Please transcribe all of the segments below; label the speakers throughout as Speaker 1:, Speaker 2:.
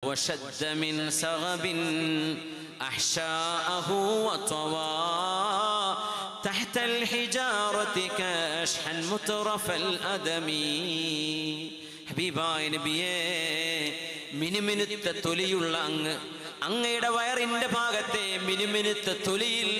Speaker 1: وشد من سغب أحشاءه وطوى تحت الحجارة كاشحا مترف الأدم ഹബീബായ നബിയേ മിനുമിനുത്ത തൊലിയുള്ള അങ്ങ് അങ്ങയുടെ വയറിന്റെ ഭാഗത്തെ മിനുമിനുത്ത തൊലിയിൽ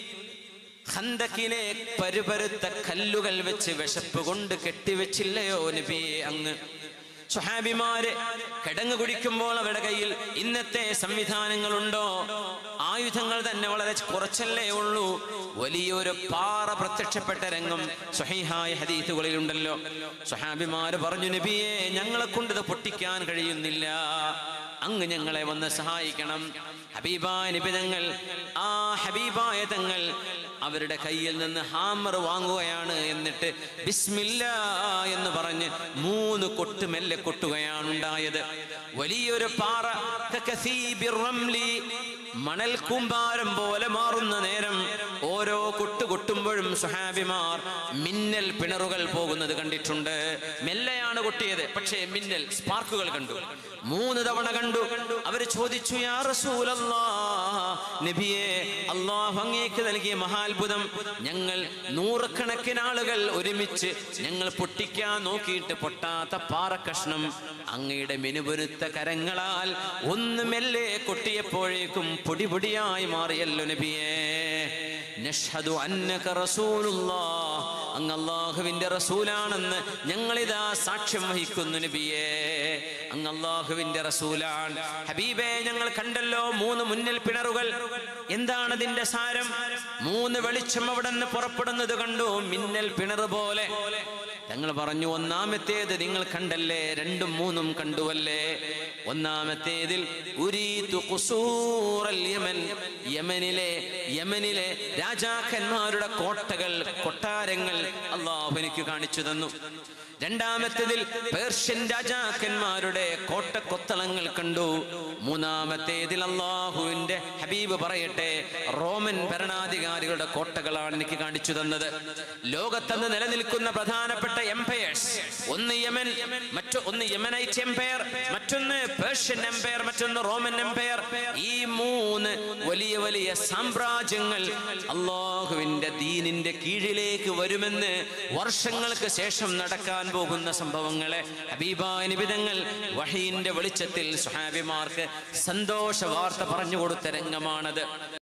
Speaker 1: ഖന്തക്കിലെ പരുപരുത്ത കല്ലുകൾ വെച്ച് വിശപ്പ് കൊണ്ട് കെട്ടിവെച്ചില്ലയോ നബിയെ അങ്ങ് സുഹാബിമാര് കിടങ്ങ് കുടിക്കുമ്പോൾ അവരുടെ കയ്യിൽ ഇന്നത്തെ സംവിധാനങ്ങളുണ്ടോ ആയുധങ്ങൾ തന്നെ വളരെ കുറച്ചല്ലേ ഉള്ളൂ വലിയൊരു പാറ പ്രത്യക്ഷപ്പെട്ട രംഗം സുഹൈഹായ ഹദീസുകളിൽ ഉണ്ടല്ലോ സുഹാബിമാര് പറഞ്ഞു നബിയെ ഞങ്ങളെ കൊണ്ട് ഇത് പൊട്ടിക്കാൻ കഴിയുന്നില്ല അങ്ങ് ഞങ്ങളെ വന്ന് സഹായിക്കണം ഹബീബായ നബി തങ്ങൾ ആ ഹബീബായ തങ്ങൾ അവരുടെ കയ്യിൽ നിന്ന് ഹാമർ വാങ്ങുകയാണ് എന്നിട്ട് ബിസ്മില്ല എന്ന് പറഞ്ഞ് മൂന്ന് കൊട്ട് മെല്ലെ കൊട്ടുകയാണ് ഉണ്ടായത് വലിയൊരു പാറ കകസീബിർ റംലി, മണൽ കൂമ്പാരം പോലെ മാറുന്ന നേരം ഓരോ കൊട്ട് കൊട്ടുമ്പോഴും സുഹാബിമാർ മിന്നൽ പിണറുകൾ പോകുന്നത് കണ്ടിട്ടുണ്ട് മെല്ലെയാണ് കൊട്ടിയത് പക്ഷേ മിന്നൽ സ്പാർക്കുകൾ കണ്ടു മൂന്ന് തവണ കണ്ടു അവർ ചോദിച്ചു യാ റസൂലല്ലാ നബിയെ അള്ളാഹു അങ്ങേക്ക് നൽകിയ മഹാത്ഭുതം ഞങ്ങൾ നൂറുകണക്കിന് ആളുകൾ ഒരുമിച്ച് ഞങ്ങൾ പൊട്ടിക്കാൻ നോക്കിയിട്ട് പൊട്ടാത്ത പാറക്കഷ്ണം അങ്ങയുടെ മെനുപൊരുത്ത കരങ്ങളാൽ ഒന്ന് മെല്ലെ കൊട്ടിയപ്പോഴേക്കും പൊടി പൊടിയായി മാറിയല്ലോ നബിയേ നഷ്ഹദു അന്നക റസൂലുള്ളാഹ് അങ്ങ് അള്ളാഹുവിന്റെ റസൂലാണെന്ന് ഞങ്ങളിതാ സാക്ഷ്യം വഹിക്കുന്നു നബിയേ അങ്ങ് അള്ളാഹുവിന്റെ റസൂലാണ് ഹബീബേ ഞങ്ങൾ കണ്ടല്ലോ മൂന്ന് മുന്നിൽ പിണറുകൾ എന്താണ് അതിന്റെ സാരം മൂന്ന് വെളിച്ചം അവിടെ നിന്ന് പുറപ്പെടുന്നത് കണ്ടു മിന്നൽ പിണർ പോലെ ഞങ്ങൾ പറഞ്ഞു ഒന്നാമത്തേത് നിങ്ങൾ കണ്ടല്ലേ രണ്ടും മൂന്നും കണ്ടുവല്ലേ ഒന്നാമത്തേതിൽ ഉരീതു ഖുസൂറൽ യമൻ യമനിലെ യമനിലെ രാജാക്കന്മാരുടെ കോട്ടകൾ കൊട്ടാരങ്ങൾ അള്ളാഹു എനിക്ക് കാണിച്ചു തന്നു രണ്ടാമത്തേതിൽ പേർഷ്യൻ രാജാക്കന്മാരുടെ കോട്ടക്കൊത്തളങ്ങൾ കണ്ടു മൂന്നാമത്തേതിൽ അള്ളാഹുവിന്റെ ഹബീബ് പറയട്ടെ റോമൻ ഭരണാധികാരികളുടെ കോട്ടകളാണ് എനിക്ക് കാണിച്ചു തന്നത് ലോകത്തന്ന് നിലനിൽക്കുന്ന പ്രധാനപ്പെട്ട എംപയേഴ്സ് ഒന്ന് യമൻ മറ്റു ഒന്ന് യമനൈറ്റ് എംപയർ മറ്റൊന്ന് പേർഷ്യൻ എംപയർ മറ്റൊന്ന് റോമൻ എംപയർ ഈ മൂന്ന് വലിയ വലിയ സാമ്രാജ്യങ്ങൾ അള്ളാഹുവിന്റെ ദീനിന്റെ കീഴിലേക്ക് വരുമെന്ന് വർഷങ്ങൾക്ക് ശേഷം നടക്കാൻ പോകുന്ന സംഭവങ്ങളെ ഹബീബായ നിബിതങ്ങൾ വഹീന്റെ വെളിച്ചത്തിൽ സുഹാബിമാർക്ക് സന്തോഷ വാർത്ത പറഞ്ഞു കൊടുത്ത രംഗമാണത്